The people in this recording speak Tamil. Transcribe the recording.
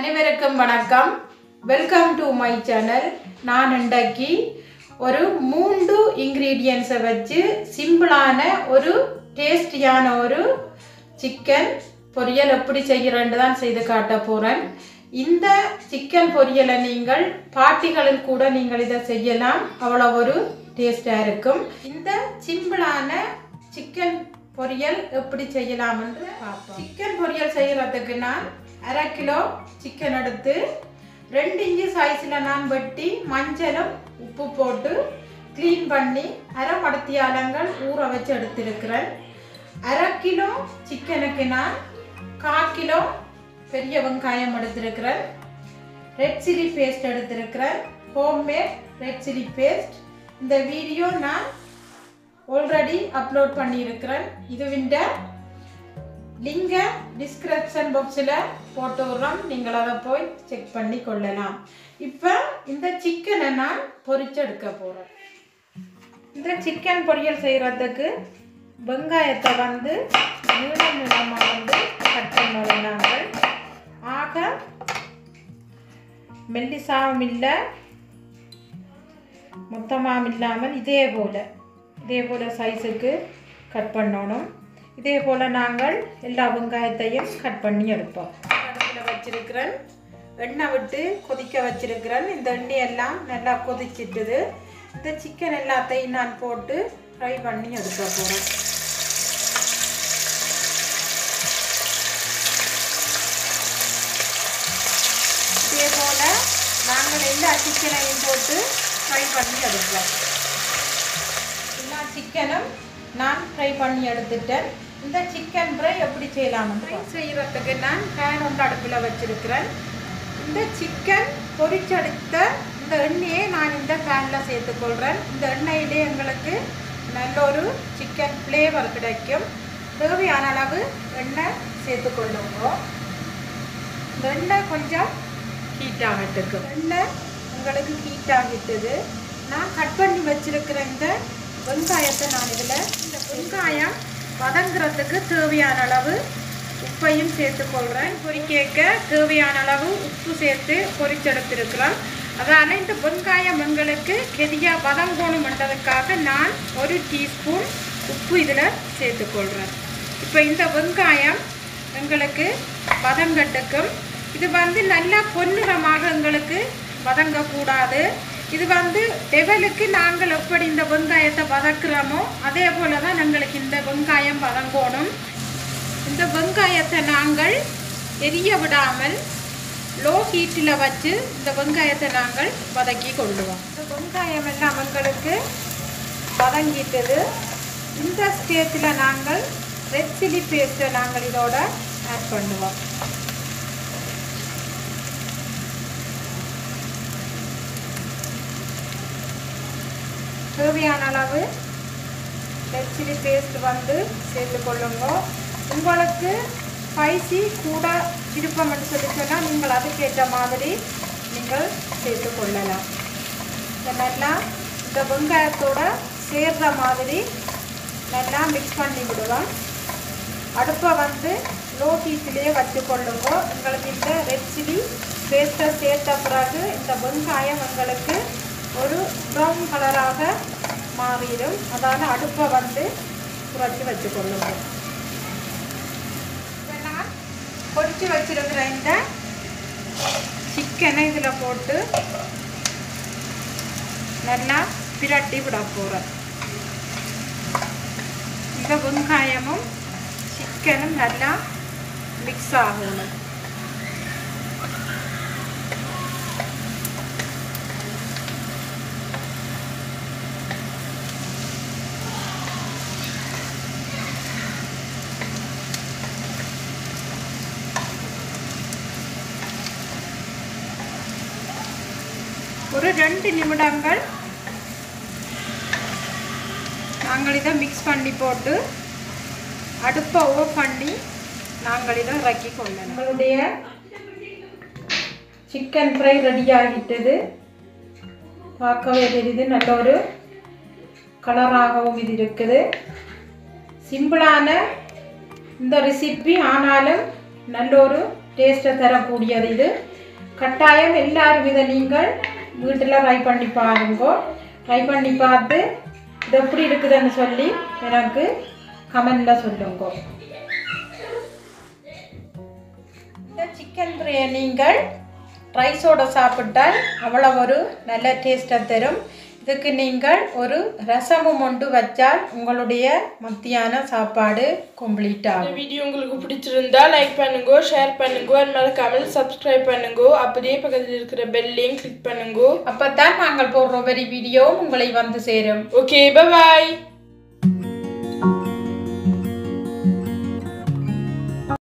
அனைவருக்கும் வணக்கம் வெல்கம் டு மை சேனல் நான் இன்றைக்கு ஒரு மூன்று இன்க்ரீடியன்ஸை வச்சு சிம்பிளான ஒரு டேஸ்டியான ஒரு சிக்கன் பொரியல் எப்படி செய்கிறேன்னு தான் செய்து காட்ட போகிறேன் இந்த சிக்கன் பொரியலை நீங்கள் பார்ட்டிகளில் கூட நீங்கள் இதை செய்யலாம் அவ்வளோ ஒரு டேஸ்டாக இருக்கும் இந்த சிம்பிளான சிக்கன் பொரியல் எப்படி செய்யலாம் என்று பார்ப்போம் சிக்கன் பொரியல் செய்கிறதுக்கு நான் அரை கிலோ சிக்கன் எடுத்து ரெண்டு இன்ச்சு சைஸில் நான் வெட்டி மஞ்சளும் உப்பு போட்டு க்ளீன் பண்ணி அரை மடத்தியாலங்கள் ஊற வச்சு எடுத்திருக்கிறேன் அரை கிலோ சிக்கனுக்கு நான் கால் கிலோ பெரிய வெங்காயம் எடுத்திருக்கிறேன் ரெட் சில்லி பேஸ்ட் எடுத்திருக்கிறேன் ஹோம்மேட் ரெட் சில்லி பேஸ்ட் இந்த வீடியோ நான் ஆல்ரெடி அப்லோட் பண்ணியிருக்கிறேன் இதுவிண்ட லிங்கை டிஸ்கிரிப்ஷன் பாக்ஸில் போட்டு விட்றோம் நீங்கள் அதை போய் செக் பண்ணி கொள்ளலாம் இப்போ இந்த சிக்கனை நான் பொரிச்சு எடுக்க போகிறேன் இந்த சிக்கன் பொரியல் செய்கிறதுக்கு வெங்காயத்தை வந்து நீளம் நீளமாக வந்து கட் பண்ணணும் நாங்கள் ஆக மெல்லிசாவும் இல்லை மொத்தமாகவும் இல்லாமல் இதே போல் இதே போல் சைஸுக்கு கட் பண்ணணும் இதே போல் நாங்கள் எல்லா வெங்காயத்தையும் கட் பண்ணி எடுப்போம் அடுப்பில் வச்சிருக்கிறேன் எண்ணெய் விட்டு கொதிக்க வச்சிருக்கிறேன் இந்த எண்ணெய் எல்லாம் நல்லா கொதிச்சிட்டுது இந்த சிக்கன் எல்லாத்தையும் நான் போட்டு ஃப்ரை பண்ணி எடுக்க போகிறேன் இதே போல் நாங்கள் எல்லா சிக்கனையும் போட்டு ஃப்ரை பண்ணி எடுப்போம் எல்லா சிக்கனும் நான் ஃப்ரை பண்ணி எடுத்துட்டேன் இந்த சிக்கன் ஃப்ரை எப்படி செய்யலாம்னு ஃப்ரை செய்கிறதுக்கு நான் பேன் ஒன்று அடுப்பில் வச்சிருக்கிறேன் இந்த சிக்கன் பொரிச்செடுத்த இந்த எண்ணெயை நான் இந்த பேனில் சேர்த்துக்கொள்கிறேன் இந்த எண்ணெயிலே எங்களுக்கு நல்ல ஒரு சிக்கன் ஃப்ளேவர் கிடைக்கும் தேவையான அளவு எண்ணெய் சேர்த்துக்கொள்ளுங்க இந்த எண்ணெய் கொஞ்சம் ஹீட் ஆகட்டுக்கு எண்ணெய் உங்களுக்கு ஹீட் ஆகிட்டது நான் கட் பண்ணி வச்சிருக்கிற இந்த வெங்காயத்தை நான் இதில் இந்த வெங்காயம் வதங்குறதுக்கு தேவையான அளவு உப்பையும் சேர்த்துக்கொள்கிறேன் பொரிக்கேக்க தேவையான அளவு உப்பு சேர்த்து பொரிச்செடுத்திருக்கிறோம் அதனால் இந்த வெங்காயம் எங்களுக்கு கெதியாக வதங்கணுமென்றதுக்காக நான் ஒரு டீஸ்பூன் உப்பு இதில் சேர்த்துக்கொள்கிறேன் இப்போ இந்த வெங்காயம் எங்களுக்கு வதங்கட்டுக்கும் இது வந்து நல்லா பொன்னிறமாக எங்களுக்கு வதங்கக்கூடாது இது வந்து டெவலுக்கு நாங்கள் எப்படி இந்த வெங்காயத்தை வதக்குறோமோ அதே போல தான் எங்களுக்கு இந்த வெங்காயம் வதங்கணும் இந்த வெங்காயத்தை நாங்கள் எரிய விடாமல் லோ ஹீட்டில் வச்சு இந்த வெங்காயத்தை நாங்கள் வதக்கி கொள்ளுவோம் இந்த வெங்காயம் எல்லாம் எங்களுக்கு வதங்கிட்டது இந்த ஸ்டேஜில் நாங்கள் ரெட் சில்லி பேஸ்ட்டை நாங்கள் இதோட ஆட் பண்ணுவோம் தேவையான அளவு ரெட் சில்லி பேஸ்ட் வந்து சேர்த்து கொள்ளுங்க உங்களுக்கு ஸ்பைசி கூட விருப்பம் என்று சொல்லி சொன்னால் நீங்கள் அதுக்கேற்ற மாதிரி நீங்கள் சேர்த்து கொள்ளலாம் இதை நல்லா இந்த வெங்காயத்தோட சேர்ற மாதிரி நல்லா மிக்ஸ் பண்ணி விடுவோம் அடுப்பை வந்து லோ ஹீட்டிலேயே வச்சு கொள்ளுங்க உங்களுக்கு இந்த ரெட் சில்லி பேஸ்ட்டை சேர்த்த பிறகு இந்த வெங்காயம் உங்களுக்கு ஒரு ப்ரௌன் கலராக மாறிடும் அதால் அடுப்பை வந்து குறைச்சி வச்சுக்கொள்ளுங்க நான் பொரிச்சு வச்சிருக்கிற இந்த சிக்கனை இதில் போட்டு நல்லா பிரட்டி விட போகிறேன் இந்த வெங்காயமும் சிக்கனும் நல்லா மிக்ஸ் ஆகணும் ஒரு ரெண்டு நிமிடங்கள் நாங்கள் இதை மிக்ஸ் பண்ணி போட்டு அடுப்பை ஓஃப் பண்ணி நாங்கள் இதை இறக்கி கொள்ளணும் நம்மளுடைய சிக்கன் ஃப்ரை ரெடி ஆகிட்டது பார்க்கவே தெரியுது நல்ல ஒரு கலராகவும் இது இருக்குது சிம்பிளான இந்த ரெசிபி ஆனாலும் நல்ல ஒரு டேஸ்ட்டை தரக்கூடியது இது கட்டாயம் எல்லாரும் இதை நீங்கள் வீட்டில் ட்ரை பண்ணி பாருங்க ட்ரை பண்ணி பார்த்து இது எப்படி இருக்குதுன்னு சொல்லி எனக்கு கமெண்டில் சொல்லுங்க இந்த சிக்கன் பிரியாணி நீங்கள் ரைஸோட சாப்பிட்டால் அவ்வளோ ஒரு நல்ல டேஸ்ட்டை தரும் இதுக்கு நீங்கள் ஒரு ரசமும் ஒன்று வச்சால் உங்களுடைய மத்தியான சாப்பாடு கம்ப்ளீட் இந்த ஆகும் வீடியோ உங்களுக்கு பிடிச்சிருந்தா லைக் பண்ணுங்க ஷேர் பண்ணுங்க அது மறக்காமல் சப்ஸ்கிரைப் பண்ணுங்க அப்படியே பக்கத்தில் இருக்கிற பெல்லையும் கிளிக் பண்ணுங்க அப்போ தான் நாங்கள் போடுற ஒவ்வொரு வீடியோவும் உங்களை வந்து சேரும் ஓகே பாய்